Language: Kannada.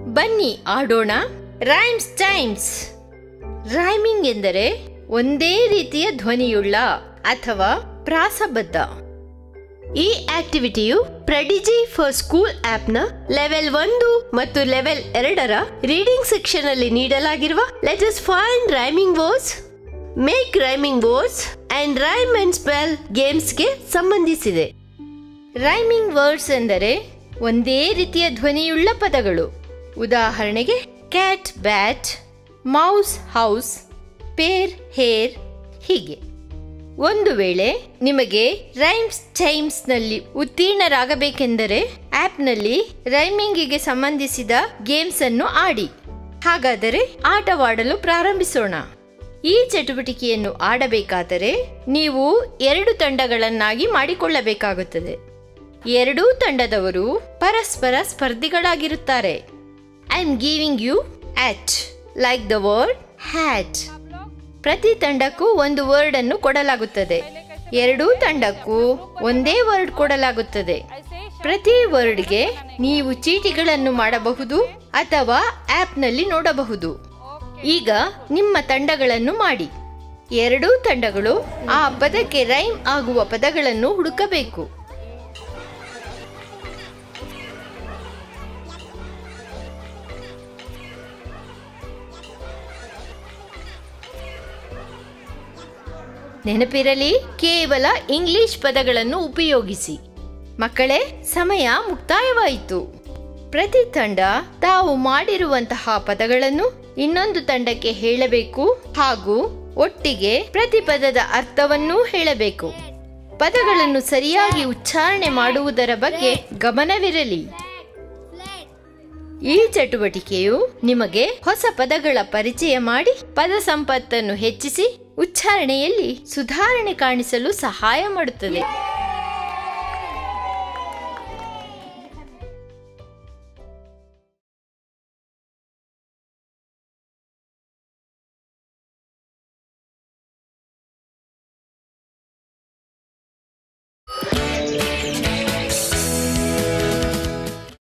ಬನ್ನಿ ಆಡೋಣ ರೈಮ್ಸ್ ಟೈಮ್ಸ್ ರೈಮಿಂಗ್ ಎಂದರೆ ಒಂದೇ ರೀತಿಯ ಧ್ವನಿಯುಳ್ಳ ಅಥವಾ ಪ್ರಾಸಬದ್ಧ ಈ ಆಕ್ಟಿವಿಟಿಯು ಪ್ರಡಿಜಿ ಫಾರ್ ಸ್ಕೂಲ್ ಆಪ್ನ ಲೆವೆಲ್ ಒಂದು ಮತ್ತು ಲೆವೆಲ್ ಎರಡರ ರೀಡಿಂಗ್ ಸೆಕ್ಷನ್ ಅಲ್ಲಿ ನೀಡಲಾಗಿರುವ let's find rhyming words make rhyming words and rhyme and spell ಗೇಮ್ಸ್ಗೆ ಸಂಬಂಧಿಸಿದೆ ರೈಮಿಂಗ್ ವರ್ಡ್ಸ್ ಎಂದರೆ ಒಂದೇ ರೀತಿಯ ಧ್ವನಿಯುಳ್ಳ ಪದಗಳು ಉದಾಹರಣೆಗೆ cat bat mouse house pair hair ಹೀಗೆ ಒಂದು ವೇಳೆ ನಿಮಗೆ ರೈಮ್ಸ್ ಟೈಮ್ಸ್ನಲ್ಲಿ ಉತ್ತೀರ್ಣರಾಗಬೇಕೆಂದರೆ ಆಪ್ನಲ್ಲಿ ರೈಮಿಂಗಿಗೆ ಸಂಬಂಧಿಸಿದ ಗೇಮ್ಸ್ ಅನ್ನು ಆಡಿ ಹಾಗಾದರೆ ಆಟವಾಡಲು ಪ್ರಾರಂಭಿಸೋಣ ಈ ಚಟುವಟಿಕೆಯನ್ನು ಆಡಬೇಕಾದರೆ ನೀವು ಎರಡು ತಂಡಗಳನ್ನಾಗಿ ಮಾಡಿಕೊಳ್ಳಬೇಕಾಗುತ್ತದೆ ಎರಡೂ ತಂಡದವರು ಪರಸ್ಪರ ಸ್ಪರ್ಧಿಗಳಾಗಿರುತ್ತಾರೆ I am giving you at like the word hat ಪ್ರತಿ ತಂಡಕ್ಕೂ ಒಂದು ವರ್ಡ್ ಅನ್ನು ಕೊಡಲಾಗುತ್ತದೆ ಎರಡೂ ತಂಡಕ್ಕೂ ಒಂದೇ ವರ್ಡ್ ಕೊಡಲಾಗುತ್ತದೆ ಪ್ರತಿ ವರ್ಡ್ಗೆ ನೀವು ಚೀಟಿಗಳನ್ನು ಮಾಡಬಹುದು ಅಥವಾ ಆಪ್ನಲ್ಲಿ ನೋಡಬಹುದು ಈಗ ನಿಮ್ಮ ತಂಡಗಳನ್ನು ಮಾಡಿ ಎರಡೂ ತಂಡಗಳು ಆ ಪದಕ್ಕೆ ರೈಮ್ ಆಗುವ ಪದಗಳನ್ನು ಹುಡುಕಬೇಕು ನೆನಪಿರಲಿ ಕೇವಲ ಇಂಗ್ಲಿಷ್ ಪದಗಳನ್ನು ಉಪಯೋಗಿಸಿ ಮಕ್ಕಳೇ ಸಮಯ ಮುಕ್ತಾಯವಾಯಿತು ಪ್ರತಿ ತಂಡ ತಾವು ಮಾಡಿರುವಂತಹ ಪದಗಳನ್ನು ಇನ್ನೊಂದು ತಂಡಕ್ಕೆ ಹೇಳಬೇಕು ಹಾಗೂ ಒಟ್ಟಿಗೆ ಪ್ರತಿ ಪದದ ಅರ್ಥವನ್ನೂ ಹೇಳಬೇಕು ಪದಗಳನ್ನು ಸರಿಯಾಗಿ ಉಚ್ಚಾರಣೆ ಮಾಡುವುದರ ಬಗ್ಗೆ ಗಮನವಿರಲಿ ಈ ಚಟುವಟಿಕೆಯು ನಿಮಗೆ ಹೊಸ ಪದಗಳ ಪರಿಚಯ ಮಾಡಿ ಪದ ಸಂಪತ್ತನ್ನು ಹೆಚ್ಚಿಸಿ ಉಚ್ಚಾರಣೆಯಲ್ಲಿ ಸುಧಾರಣೆ ಕಾಣಿಸಲು ಸಹಾಯ ಮಾಡುತ್ತದೆ